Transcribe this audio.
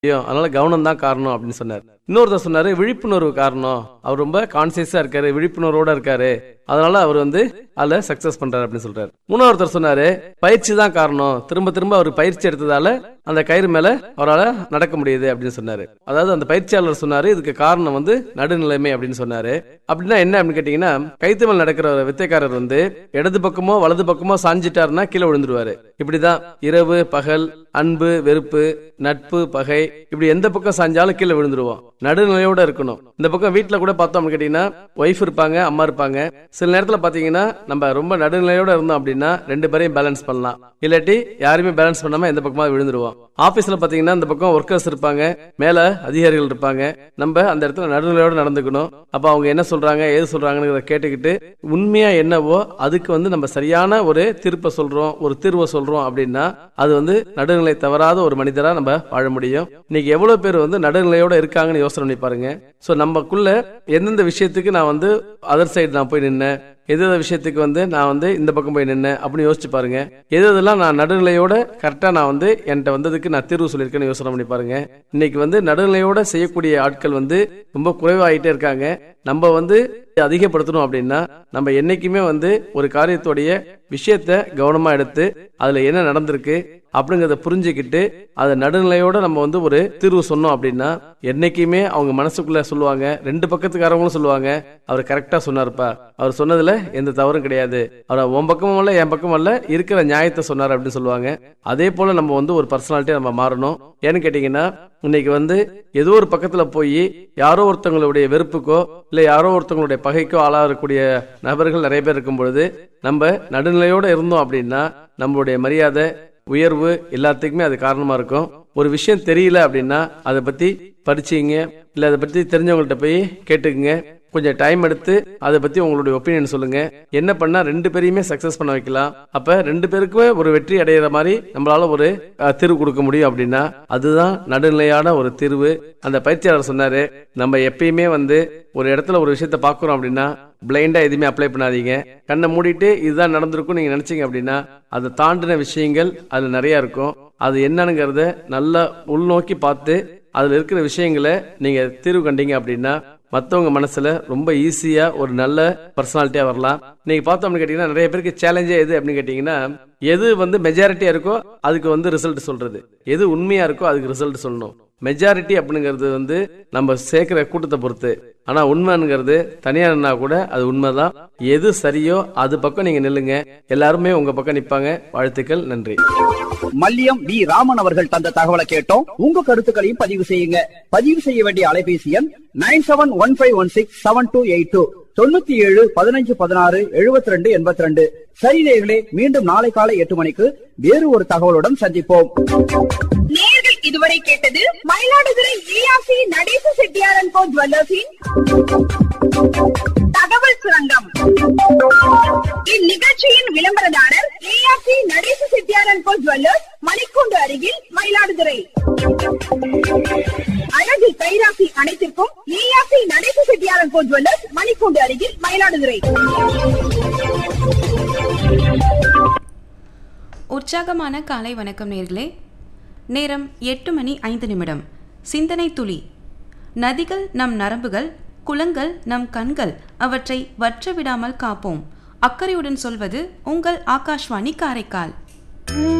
முடியும் அதனால கவனம் தான் காரணம் அப்படின்னு சொன்னார் இன்னொருத்தர் சொன்னாரு விழிப்புணர்வு காரணம் அவர் ரொம்ப கான்சியஸா இருக்காரு விழிப்புணர்வோட இருக்காரு அதனால அவர் வந்து அதுல சக்சஸ் பண்றாரு அப்படின்னு சொல்றாரு மூணாவதுத்தர் சொன்னாரு பயிற்சி தான் காரணம் திரும்ப திரும்ப அவர் பயிற்சி எடுத்ததால அந்த கயிறு மேல அவரால் நடக்க முடியுது அப்படின்னு சொன்னாரு அதாவது அந்த பயிற்சியாளர் சொன்னாரு இதுக்கு காரணம் வந்து நடுநிலைமை அப்படின்னு சொன்னாரு அப்படின்னா என்ன அப்படின்னு கேட்டீங்கன்னா கைத்து மேல் நடக்கிற ஒரு வித்தைக்காரர் வந்து இடது பக்கமோ வலது பக்கமோ சாஞ்சிட்டாருன்னா கீழே விழுந்துருவாரு இப்படிதான் இரவு பகல் அன்பு வெறுப்பு நட்பு பகை இப்படி எந்த பக்கம் சாஞ்சாலும் கீழே விழுந்துருவோம் நடுநிலையோட இருக்கணும் இந்த பக்கம் வீட்டுல கூட பார்த்தோம் அப்படின்னு கேட்டீங்கன்னா ஒய்ஃப் இருப்பாங்க அம்மா இருப்பாங்க சில நேரத்துல பாத்தீங்கன்னா நம்ம ரொம்ப நடுநிலையோட இருந்தோம் அப்படின்னா ரெண்டு பேரையும் பேலன்ஸ் பண்ணலாம் இல்லாட்டி யாரையுமே பேலன்ஸ் பண்ணாம எந்த பக்கமா விழுந்துருவோம் ஆபீஸ்ல பாத்தீங்கன்னா இந்த பக்கம் ஒர்க்கர்ஸ் இருப்பாங்க மேல அதிகாரிகள் இருப்பாங்க நம்ம அந்த இடத்துல நடுநிலையோட நடந்துக்கணும் அப்ப அவங்க என்ன சொல்றாங்க ஏது சொல்றாங்கன்னு கேட்டுக்கிட்டு உண்மையா என்னவோ அதுக்கு வந்து நம்ம சரியான ஒரு தீர்ப்பை சொல்றோம் ஒரு தீர்வை சொல்றோம் அப்படின்னா அது வந்து நடுநிலை தவறாத ஒரு மனிதரா நம்ம வாழ முடியும் இன்னைக்கு எவ்வளவு பேர் வந்து நடுநிலையோட இருக்காங்கன்னு யோசனை பண்ணி பாருங்க சோ நமக்குள்ள எந்தெந்த விஷயத்துக்கு நான் வந்து அதர் சைடு நான் போய் நின்னேன் எது எது விஷயத்துக்கு வந்து நான் வந்து இந்த பக்கம் போய் நின்னேன் அப்படின்னு யோசிச்சு பாருங்க எது எதெல்லாம் நான் நடுநிலையோட கரெக்டா நான் வந்து என்கிட்ட வந்ததுக்கு நான் தீர்வு சொல்லியிருக்கேன்னு யோசனை பண்ணி பாருங்க இன்னைக்கு வந்து நடுநிலையோட செய்யக்கூடிய ஆட்கள் வந்து ரொம்ப குறைவாயிட்டே இருக்காங்க நம்ம வந்து அதிகப்படுத்தணும் அப்படின்னா நம்ம என்னைக்குமே வந்து ஒரு காரியத்துடைய விஷயத்த கவனமா எடுத்து அதுல என்ன நடந்திருக்கு அப்படிங்கறத புரிஞ்சுக்கிட்டு அதை நடுநிலையோட நம்ம வந்து ஒரு தீர்வு சொன்னோம் அப்படின்னா என்னைக்குமே அவங்க மனசுக்குள்ள சொல்லுவாங்க ரெண்டு பக்கத்துக்காரவங்களும் சொல்லுவாங்க அவர் கரெக்டா சொன்னாருப்பா அவர் சொன்னதுல எந்த தவறும் கிடையாது அவர் உன் பக்கமும் இல்ல என் பக்கமும் இல்ல இருக்கிற நியாயத்தை சொன்னார் அப்படின்னு சொல்லுவாங்க அதே போல நம்ம வந்து ஒரு பர்சனாலிட்டியா நம்ம மாறணும் ஏன்னு கேட்டீங்கன்னா இன்னைக்கு வந்து ஏதோ ஒரு பக்கத்துல போய் யாரோ ஒருத்தவங்களுடைய வெறுப்புக்கோ இல்ல யாரோ ஒருத்தவங்களுடைய பகைக்கோ ஆளாகக்கூடிய நபர்கள் நிறைய பேர் இருக்கும் பொழுது நம்ம நடுநிலையோட இருந்தோம் அப்படின்னா நம்மளுடைய மரியாதை உயர்வு எல்லாத்துக்குமே அது காரணமா இருக்கும் ஒரு விஷயம் தெரியல அப்படின்னா அதை பத்தி படிச்சீங்க இல்ல அதை பத்தி தெரிஞ்சவங்கள்ட்ட போய் கேட்டுக்குங்க கொஞ்சம் டைம் எடுத்து அதை பத்தி உங்களுடைய ஒப்பீனியன் சொல்லுங்க என்ன பண்ணா ரெண்டு பேரையுமே சக்சஸ் பண்ண வைக்கலாம் அப்ப ரெண்டு பேருக்குமே ஒரு வெற்றி அடையிற மாதிரி நம்மளால ஒரு அஹ், தீர்வு கொடுக்க முடியும் அப்படின்னா அதுதான் நடுநிலையான ஒரு தீர்வு அந்த பயிற்சியாளர் சொன்னாரு நம்ம எப்பயுமே வந்து ஒரு இடத்துல ஒரு விஷயத்த பாக்குறோம் அப்படின்னா பிளைண்டா எதுவுமே அப்ளை பண்ணாதீங்க கண்ணை மூடிட்டு இதுதான் நடந்திருக்கும் நீங்க நினைச்சீங்க அப்படின்னா அதை தாண்டின விஷயங்கள் அதுல நிறைய இருக்கும் அது என்னங்கிறத நல்லா உள்நோக்கி பார்த்து அதுல இருக்கிற விஷயங்களை நீங்க தீர்வு கண்டீங்க அப்படின்னா மத்தவங்க மனசுல ரொம்ப ஈஸியா ஒரு நல்ல பர்சனாலிட்டியா வரலாம் நீங்க பார்த்தோம் அப்படின்னு கேட்டீங்கன்னா நிறைய பேருக்கு சேலஞ்சே எது அப்படின்னு கேட்டீங்கன்னா எது வந்து மெஜாரிட்டியா இருக்கோ அதுக்கு வந்து ரிசல்ட் சொல்றது எது உண்மையா இருக்கோ அதுக்கு ரிசல்ட் சொல்லணும் மெஜாரிட்டி அப்படிங்கிறது வந்து நம்ம சேர்க்கிற கூட்டத்தை பொறுத்து ஆனா உண்மைங்கிறது தனியார்னா கூட அது உண்மைதான் எது சரியோ அது பக்கம் நீங்க நில்லுங்க எல்லாருமே உங்க பக்கம் நிப்பாங்க வாழ்த்துக்கள் நன்றி மல்லியம் வி ராமன் அவர்கள் தந்த தகவலை கேட்டோம் உங்க கருத்துக்களையும் பதிவு செய்யுங்க பதிவு செய்ய வேண்டிய அலைபேசி எண் nine seven one five one six seven two eight two தொண்ணூத்தி ஏழு பதினஞ்சு பதினாறு எழுபத்தி ரெண்டு எண்பத்தி ரெண்டு சரி நேயர்களே மீண்டும் நாளை காலை எட்டு மணிக்கு வேறு ஒரு தகவலுடன் சந்திப்போம் நேயர்கள் இதுவரை கேட்டது மயிலாடுதுறை ஏஆர்சி நடேச செட்டியாரன் கோ ஜுவல்லர்ஸின் தகவல் சுரங்கம் இந்நிகழ்ச்சியின் விளம்பரதாரர் ஏஆர்சி நடேச செட்டியாரன் கோ ஜுவல்லர்ஸ் மணிக்கூண்டு அருகில் மயிலாடுதுறை அழகு கைராசி அனைத்திற்கும் ஏஆர்சி நடேச செட்டியாரன் கோ ஜுவல்லர்ஸ் மணிக்கூண்டு அருகில் மயிலாடுதுறை உற்சாகமான காலை வணக்கம் நேர்களே நேரம் எட்டு மணி ஐந்து நிமிடம் சிந்தனை துளி நதிகள் நம் நரம்புகள் குளங்கள் நம் கண்கள் அவற்றை வற்ற விடாமல் காப்போம் அக்கறையுடன் சொல்வது உங்கள் ஆகாஷ்வாணி காரைக்கால்